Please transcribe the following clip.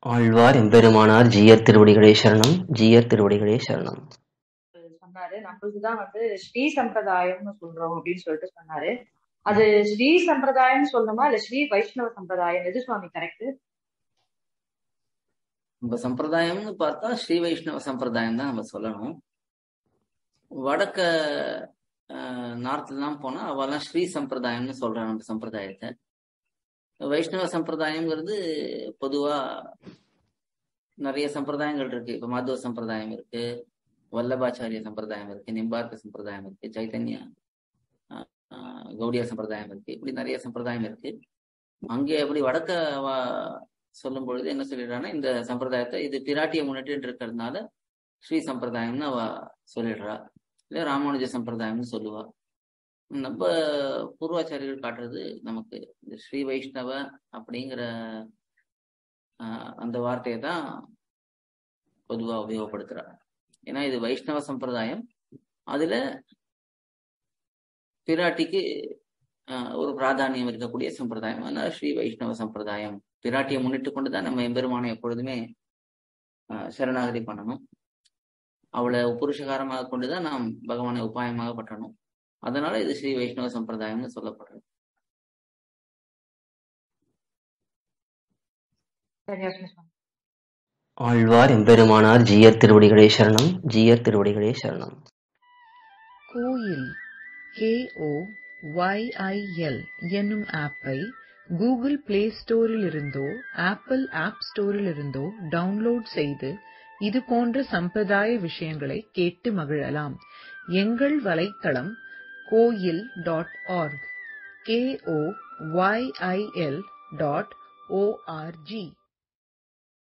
ஆழ்வார் எம்பெருமானார் ஜீயர் திருவடிகளே சரணம் ஜீயர் திருவடிகளே சரணம் சொன்னாரு நம்மளுக்குதான் வந்து ஸ்ரீ சம்பிரதாயம்னு சொல்றோம் அப்படின்னு சொல்லிட்டு சொன்னாரு அது ஸ்ரீ சம்பிரதாயம் சொல்லணுமா இல்ல ஸ்ரீ வைஷ்ணவ சம்பிரதாயம் எது சுவாமி கரெக்ட் நம்ம சம்பிரதாயம்னு பார்த்தா ஸ்ரீ வைஷ்ணவ சம்பிரதாயம் தான் நம்ம சொல்லணும் வடக்க நார்த்லாம் போனா அவெல்லாம் ஸ்ரீ சம்பிரதாயம்னு சொல்றாங்க நம்ம சம்பிரதாயத்தை வைஷ்ணவ சம்பிரதாயம்ங்கிறது பொதுவா நிறைய சம்பிரதாயங்கள் இருக்கு இப்ப மாதவ சம்பிரதாயம் இருக்கு வல்லபாச்சாரிய சம்பிரதாயம் இருக்கு நிம்பார்க்க சம்பிரதாயம் இருக்கு சைத்தன்யா கௌடியா சம்பிரதாயம் இருக்கு இப்படி நிறைய சம்பிரதாயம் இருக்கு அங்கே அப்படி வடக்க சொல்லும் பொழுது என்ன சொல்லிடுறான்னா இந்த சம்பிரதாயத்தை இது பிராட்டியை முன்னிட்டு இருக்கிறதுனால ஸ்ரீ சம்பிரதாயம்னு அவ சொல்லிடுறா இல்ல ராமானுஜ சம்பிரதாயம்னு சொல்லுவா நம்ம பூர்வாச்சாரியர்கள் காட்டுறது நமக்கு இந்த ஸ்ரீ வைஷ்ணவ அப்படிங்கிற அந்த வார்த்தையை தான் பொதுவா உபயோகப்படுத்துறா ஏன்னா இது வைஷ்ணவ சம்பிரதாயம் அதுல பிராட்டிக்கு ஒரு பிராதானியம் இருக்கக்கூடிய சம்பிரதாயம் அதனால ஸ்ரீ வைஷ்ணவ சம்பிரதாயம் பிராட்டியை முன்னிட்டு கொண்டுதான் நம்ம எம்பெருமானை எப்பொழுதுமே சரணாகதி பண்ணணும் அவளை புருஷகாரமாக கொண்டுதான் நாம் பகவானை உபாயமாக பற்றணும் அதனால இது ஸ்ரீ வைஷ்ணவ சம்பிரதாயம்னு சொல்லப்படுறது ஆழ்வார் எம்பெருமானார் ஜீயர் திருவடிகளே சரணம் ஜீயர் திருவடிகளே சரணம் கோயில் கே ஓ ஒய்ஐஎல் என்னும் ஆப்பை கூகுள் பிளே ஸ்டோரில் இருந்தோ ஆப்பிள் ஆப் ஸ்டோரில் இருந்தோ டவுன்லோட் செய்து இது போன்ற சம்பிரதாய விஷயங்களை கேட்டு மகிழலாம் எங்கள் வலைத்தளம் Koyil dot org K O YIL dot O R G